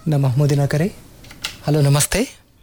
ನಮ್ಮ ಮುಂದಿನ ಕರೆ ಹಲೋ ನಮಸ್ತೆ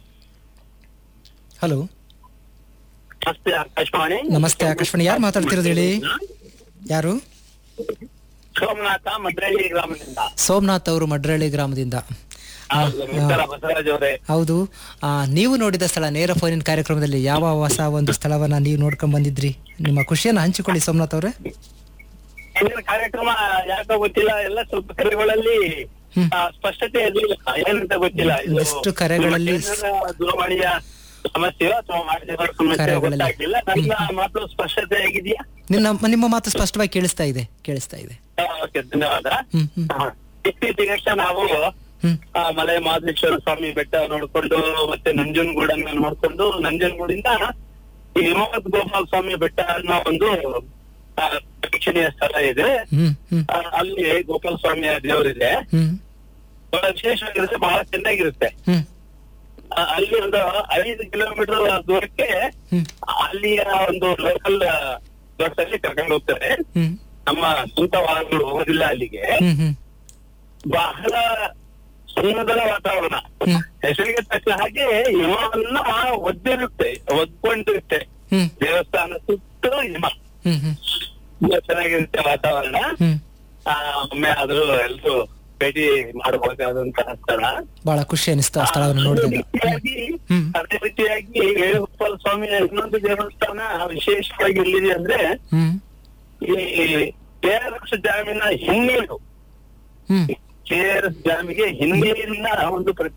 ಹಲೋ ನಮಸ್ತೆ ಆಕಾಶವಾಣಿ ನಮಸ್ತೆ ಆಕಾಶವಾಣಿ ಯಾರು ಮಾತಾಡ್ತಿರೋದು ಹೇಳಿ ಯಾರು ಸೋಮನಾಥ ಮದ್ರಳ್ಳಿ ಗ್ರಾಮದಿಂದ ಸೋಮನಾಥ್ ಅವರು ಮಡ್ರಳ್ಳಿ ಗ್ರಾಮದಿಂದ ಹೌದು, ನಮಸ್ಕಾರ ಬಸವರಾಜ್ ಅವರೇ ಹೌದು ಆ, ನೀವು ನೋಡಿದ ಸ್ಥಳ ನೇರ ಫೋನಿನ ಕಾರ್ಯಕ್ರಮದಲ್ಲಿ ಯಾವ ಹೊಸ ಒಂದು ಸ್ಥಳವನ್ನ ನೀವು ನೋಡ್ಕೊಂಡ್ ಬಂದಿದ್ರಿ ನಿಮ್ಮ ಖುಷಿಯನ್ನ ಹಂಚಿಕೊಳ್ಳಿ ಸೋಮನಾಥ್ ಅವರೇ ಇಂದಿನ ಕಾರ್ಯಕ್ರಮ ಯಾಕೋ ಗೊತ್ತಿಲ್ಲ ಎಲ್ಲ ಸ್ವಲ್ಪ ಕರೆಗಳಲ್ಲಿ ಹ್ಮ್. ಆ, ಸ್ಪಷ್ಟತೆ ಇರಲಿಲ್ಲ ಏನಂತ ಗೊತ್ತಿಲ್ಲ ಇದು ಎಷ್ಟು ಕರೆಗಳಲ್ಲಿ ನಿಮ್ಮ ಜನರ ದೂರವಾಣಿಯ ಸಮಸ್ಯೆಯೋ ಅಥವಾ ಮಾಧ್ಯಮದ ಸಮಸ್ಯೆ ಕರೆಗಳಲ್ಲಿ. ಗೊತ್ತಾಗ್ಲಿಲ್ಲ ನನ್ನ ಮಾತು ಸ್ಪಷ್ಟತೆ ಆಗಿದೆಯಾ ನಿಮ್ಮ ನಿಮ್ಮ ಮಾತು ಸ್ಪಷ್ಟವಾಗಿ ಕೇಳಿಸ್ತಾ ಇದೆ ಕೇಳಿಸ್ತಾ ಇದೆ ಓಕೆ ಧನ್ಯವಾದ ಹ್ಮ್ ಹ್ಮ್ ಆ, ಇತ್ತೀಚೆಗಷ್ಟೇ ನಾವು ಹ್ಮ್ ಆ, ಮಲೆ ಮಹದೇಶ್ವರ ಸ್ವಾಮಿ ಬೆಟ್ಟ ನೋಡ್ಕೊಂಡು ಮತ್ತೆ ನಂಜನಗೂಡನ್ನ ನೋಡ್ಕೊಂಡು ನಂಜನಗೂಡಿಂದ ಈ ಹಿಮವದ್ ಗೋಪಾಲ ಸ್ವಾಮಿ ಬೆಟ್ಟ ಅನ್ನೋ ಒಂದು ಆ, ಪ್ರೇಕ್ಷಣೀಯ ಸ್ಥಳ ಇದೆ ಹ್ಮ್ ಹ್ಮ್ ಆ, ಅಲ್ಲಿ ಗೋಪಾಲ ಸ್ವಾಮಿಯ ದೇವರಿದೆ ಹ್ಮ್ ಬಹಳ ವಿಶೇಷವಾಗಿರುತ್ತೆ ಬಹಳ ಚೆನ್ನಾಗಿರುತ್ತೆ ಹ್ಮ್ ಆ, ಅಲ್ಲಿ ಒಂದು ಐದು ಕಿಲೋಮೀಟರ್ ದೂರಕ್ಕೆ ಹ್ಮ್ ಅಲ್ಲಿಯ ಒಂದು ಲೋಕಲ್ ಬಸ್ಸಲ್ಲಿ ಕರ್ಕೊಂಡು ಹೋಗ್ತಾರೆ ಹ್ಮ್ ನಮ್ಮ ಸ್ವಂತ ವಾಹನಗಳು ಹೋಗೋದಿಲ್ಲ ಅಲ್ಲಿಗೆ ಹ್ಮ್ ಹ್ಮ್ ಬಹಳ ಸುಂದರ ವಾತಾವರಣ ಹ್ಮ್ ಹೆಸರಿಗೆ ತಕ್ಕ ಹಾಗೆ ಹಿಮವನ್ನ ಒದ್ದಿರುತ್ತೆ ಒದ್ಕೊಂಡಿರುತ್ತೆ ಹ್ಮ್ ದೇವಸ್ಥಾನ ಸುತ್ತಲೂ ಹಿಮ ಹ್ಮ್ ಹ್ಮ್ ತುಂಬಾ ಚೆನ್ನಾಗಿರುತ್ತೆ ವಾತಾವರಣ ಹ್ಮ್ ಆ, ಒಮ್ಮೆ ಆದ್ರೂ ಎಲ್ರು ಭೇಟಿ ಮಾಡಬಹುದಾದಂತಹ ಸ್ಥಳ ಬಹಳ ಖುಷಿ ಅನಿಸ್ತು ಆ ಸ್ಥಳವನ್ನು ಅದೇ ನೋಡಿದಾಗ ರೀತಿಯಾಗಿ ಹ್ಮ್. ಅದೇ ರೀತಿಯಾಗಿ ವೇಣುಗೋಪಾಲ ಸ್ವಾಮಿಯ ಇನ್ನೊಂದು ದೇವಸ್ಥಾನ ವಿಶೇಷವಾಗಿ ಎಲ್ಲಿದೆ ಅಂದ್ರೆ ಹ್ಮ್ ಈ ಕೆ ಆರ್ ಎಸ್ ಡ್ಯಾಮಿನ ಹಿನ್ನೀರು ಹ್ಮ್ ಕೆ ಆರ್ ಎಸ್ ಡ್ಯಾಮಿಗೆ ಹಿನ್ನೀರಿನ ಒಂದು ಪ್ರತ್ಯೇಕ